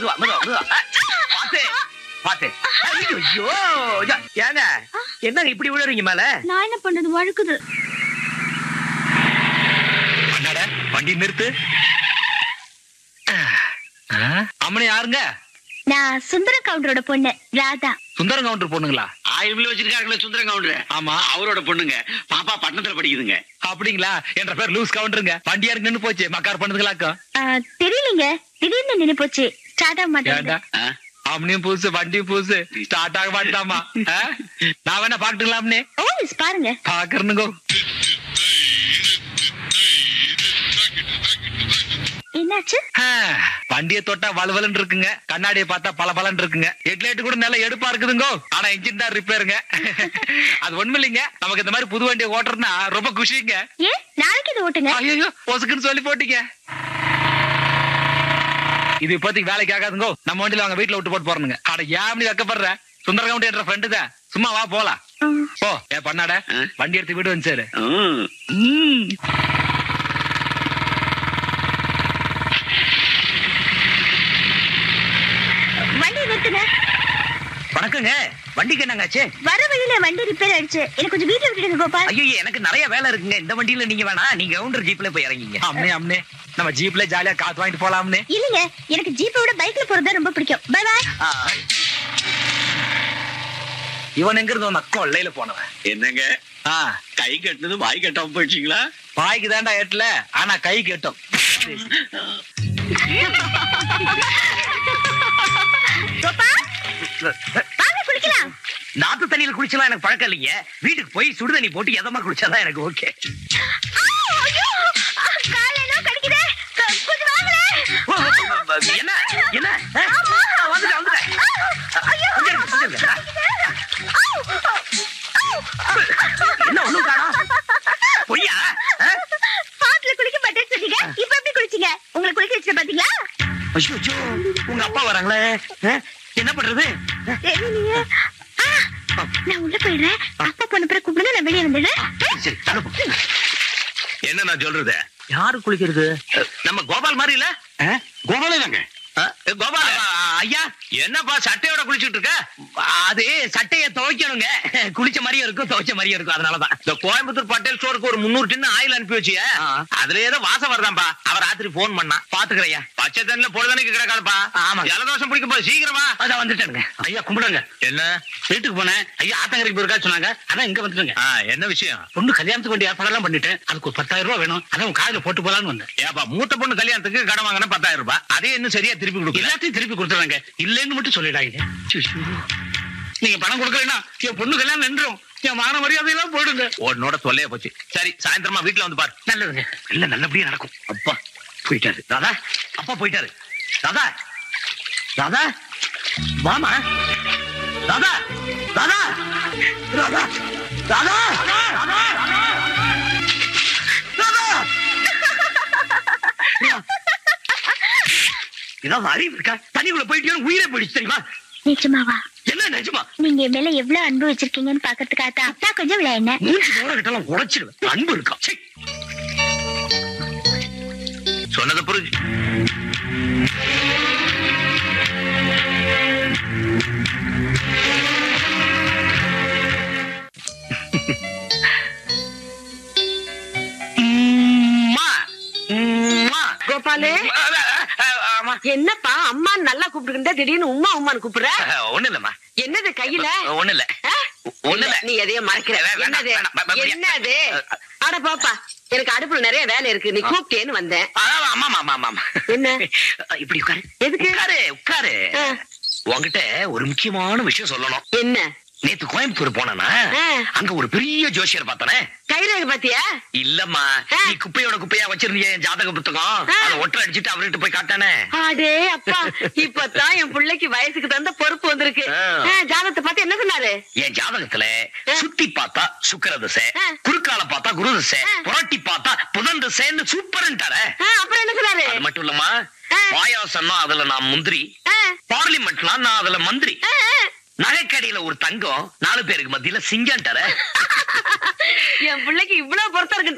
மெதுவா மெதுவா மெதுவா அஹ், பாத்து பாத்து ஐயோ ஐயோ ஐயா, ஏங்க என்னங்க இப்படி விழுறீங்க மேல நான் என்ன பண்றது வழுக்குது அண்ணாட வண்டி நிறுத்து அம்மனி யாருங்க நான் சுந்தர கவுண்டரோட பொண்ணு ராதா சுந்தரம் கவுண்டர் பொண்ணுங்களா ஆயிரம்ல வச்சிருக்காங்களே சுந்தரம் கவுண்டர் ஆமா அவரோட பொண்ணுங்க பாப்பா பட்டணத்துல படிக்குதுங்க அப்படிங்களா என்ற பேர் லூஸ் கவுண்டருங்க வண்டி யாருக்கு நின்னு போச்சு மக்கார் பண்ணுதுங்களாக்கும் ஆ, தெரியலீங்க திடீர்னு நின்னு போச்சு ஸ்டார்ட் ஆக ஏண்டா மாட்டேங்குது அம்மனியும் புதுசு வண்டியும் புதுசு ஸ்டார்ட் ஆக மாட்டாமா நான் வேணா பாக்கட்டுங்களா அம்மனி ஓ மிஸ் பாருங்க பாக்குறனுங்கோ என்னாச்சு வண்டியை தொட்டா வலுவலன்னு இருக்குங்க கண்ணாடியை பார்த்தா பல இருக்குங்க ஹெட்லைட் கூட நல்லா எடுப்பா இருக்குதுங்கோ ஆனா இன்ஜின் தான் ரிப்பேருங்க அது ஒண்ணும் இல்லைங்க நமக்கு இந்த மாதிரி புது வண்டியை ஓட்டுறதுனா ரொம்ப குஷிங்க ஏன் நாளைக்கு இது ஓட்டுங்க ஐயோ பொசுக்குன்னு சொல்லி போட்டீங்க இது இப்போதைக்கு வேலைக்கு ஆகாதுங்கோ நம்ம வண்டியில அவங்க வீட்டுல விட்டு போட்டு போறனுங்க அட ஏன் வைக்கப்படுற சுந்தர கவுண்டி என்ற ஃப்ரெண்டு தான் சும்மா வா போலாம் ம், போ ஏ பண்ணாட ஆ? வண்டி எடுத்து வீடு வந்து சேரு ம். வண்டி நிறுத்துங்க வணக்கங்க வண்டிக்கு என்னங்காச்சு வர வழியில வண்டி ரிப்பேர் ஆயிடுச்சு எனக்கு கொஞ்சம் வீட்டுல விட்டுடுங்க கோபால் ஐயோ எனக்கு நிறைய வேலை இருக்குங்க இந்த வண்டியில நீங்க வேணா நீங்க கவுண்டர் ஜீப்ல போய் இறங்கிங்க அம்னே அம்னே நம்ம ஜீப்ல ஜாலியா காத்து வாங்கிட்டு போலாம்னே இல்லைங்க எனக்கு ஜீப்பை விட பைக்ல போறது ரொம்ப பிடிக்கும் பை பாய் இவன் எங்க இருந்து வந்தான் கொள்ளையில போனவன் என்னங்க ஆ, கை கட்டினது வாய் கட்டாம போயிடுச்சுங்களா பாய்க்கு தாண்டா ஏட்டல ஆனா கை கெட்டும் கோபால் வாங்க குளிக்கலாம் நாத்து தண்ணியில குளிச்சலாம் எனக்கு பழக்கம் இல்லைங்க வீட்டுக்கு போய் சுடு தண்ணி போட்டு எதமா குளிச்சாதான் எனக்கு ஓகே ஆ, ஐயோ ஆ, கால் ஏதோ கடிக்குதே க- கொஞ்சம் வாங்களேன் என்ன என்ன ஆ, வந்துட்டேன் வந்துட்டேன் ஐயோ கொஞ்சம் இருங்க, கொஞ்சம் இருங்க. என்ன ஒண்ணும் காணோம் பொய்யா ஆ? பாத்துல குளிக்க மாட்டேன்னு சொன்னீங்க இப்ப எப்படி குளிச்சீங்க உங்களை குளிக்க வச்சு பாத்தீங்களா ஐயோ, ஐயோ, உங்க அப்பா வராங்களே ஆ? என்ன பண்றது தெரியலையே ஆ, நான் உள்ள போயிடுறேன் அப்பா போன பிறகு கூப்பிடுங்க நான் வெளியே வந்துடுறேன் சரி அனுப்பு என்ன நான் சொல்றது யாரு குளிக்கிறது நம்ம கோபால் மாதிரி இல்ல கோபாலே தாங்க கோபால் ஐயா என்னப்பா சட்டையோட குளிச்சுட்டு இருக்க அது சட்டையை துவைக்கணுங்க குளிச்ச மாதிரியும் இருக்கும் துவைச்ச மாதிரியும் இருக்கும் அதனாலதான் இந்த கோயம்புத்தூர் பட்டேல் ஸ்டோருக்கு ஒரு முன்னூறு டின்னு ஆயில் அனுப்பி வச்சிய ஆ. அதுல ஏதோ வாசம் வருதாம்பா அவ ராத்திரி போன் பண்ணா பாத்துக்கிறையா பச்சை தண்ணில பொழுதனைக்கு கிடக்காதுப்பா ஆமாங்க. ஜலதோஷம் பிடிக்கும் போது சீக்கிரமா அதான் வந்துட்டேனுங்க ஐயா கும்பிடுங்க என்ன வீட்டுக்கு போனேன் ஐயா ஆத்தங்கரைக்கு போயிருக்கா சொன்னாங்க அதான் இங்க வந்துட்டுங்க என்ன விஷயம் பொண்ணு கல்யாணத்துக்கு வேண்டிய ஏற்பாடெல்லாம் பண்ணிட்டேன் அதுக்கு ஒரு பத்தாயிரம் ரூபாய் வேணும் அதான் உன் காதுல போட்டு போலான்னு வந்தேன் ஏப்பா மூத்த பொண்ணு கல்யாணத்துக்கு கடன் வாங்கினா பத்தாயிரம் ரூபாய் அதே இன்னும் சரியா திருப்பி கொடுக்க எல்லாத்தையும் திருப்பி கொடுத்துறாங்க இல்லைன்னு மட்டும் சொல்லிடாங்க நீங்க பணம் கொடுக்கலன்னா என் பொண்ணு கல்யாணம் நின்றும் என் மான மரியாதையெல்லாம் போயிடுங்க உன்னோட தொல்லையா போச்சு சரி சாயந்தரமா வீட்டுல வந்து பாரு நல்லதுங்க இல்ல நல்லபடியா நடக்கும் அப்பா போயிட்டாரு ராதா அப்பா போயிட்டாரு ராதா ராதா வாமா ராதா ராதா ராதா ராதா ராதா ஏதாவது அறிவு இருக்கா தண்ணிக்குள்ள போயிட்டு உயிரை போயிடுச்சு தெரியுமா நிஜமாவா என்ன நிஜமா நீங்க என் மேல எவ்வளவு அன்பு வச்சிருக்கீங்கன்னு பாக்கிறதுக்காக தான் நான் கொஞ்சம் விளையாடினேன் மூஞ்சி போற கிட்டலாம் உடைச்சிடுவேன் அன்பு இருக்கா சீ. சொன்னதை புரிஞ்சு உம்மா. உம்மா. கோபாலு ஆமா. என்னப்பா அம்மா நல்லா கூப்பிடுகின்ற திடீர்னு உம்மா உம்மான்னு கூப்பிடுற ஒண்ணு இல்லம்மா என்னது கையில ஒண்ணு இல்ல ஆ? ஒண்ணு இல்ல நீ எதையும் மறைக்கிற வேணாம், என்னது வேணாம், வேணாம், வேணாம். என்னது அட பாப்பா எனக்கு அடுப்புல நிறைய வேலை இருக்கு நீ கூப்பிட்டேன்னு வந்தேன் ஆ, ஆமா ஆமா ஆமா ஆமா என்ன இப்படி உட்காரு எதுக்கு? உட்காரு உட்காரு ஆ, உன்கிட்ட ஒரு முக்கியமான விஷயம் சொல்லணும் என்ன நேத்து கோயம்புத்தூர் போனா ஆ. அங்க ஒரு பெரிய ஜோசியர் பார்த்தனே கைரேகை பாத்தியா இல்லம்மா ஆ. நீ குப்பையோட குப்பையா வச்சிருந்திய என் ஜாதக புத்தகம் ஆ. அதை ஒற்றை அடிச்சிட்டு அவர்கிட்ட போய் காட்டானே அடே அப்பா இப்பதான் என் பிள்ளைக்கு வயசுக்கு தகுந்த பொறுப்பு வந்திருக்கு ஆ. ஆ, ஜாதகத்தை பார்த்து என்ன சொன்னாரு என் ஜாதகத்துல ஆ. சுத்தி பார்த்தா சுக்கிர திசை ஆ. குறுக்கால பார்த்தா குரு திசை ஆ. புரட்டி பார்த்தா புதன் திசைன்னு சூப்பர்ன்ட்டார ஆ, அப்புறம் என்ன சொன்னாரு அது மட்டும் இல்லம்மா ஆ. பாயாசம்னா அதுல நான் முந்திரி ஆ, பார்லிமெண்ட்னா நான் அதுல மந்திரி ஆ, ஆ. நகைக்கடியில ஒரு தங்கம் நாலு பேருக்கு மத்தியில சிங்கன்ட்டார என் பிள்ளைக்கு இவ்வளவு பொறுத்தா இருக்கு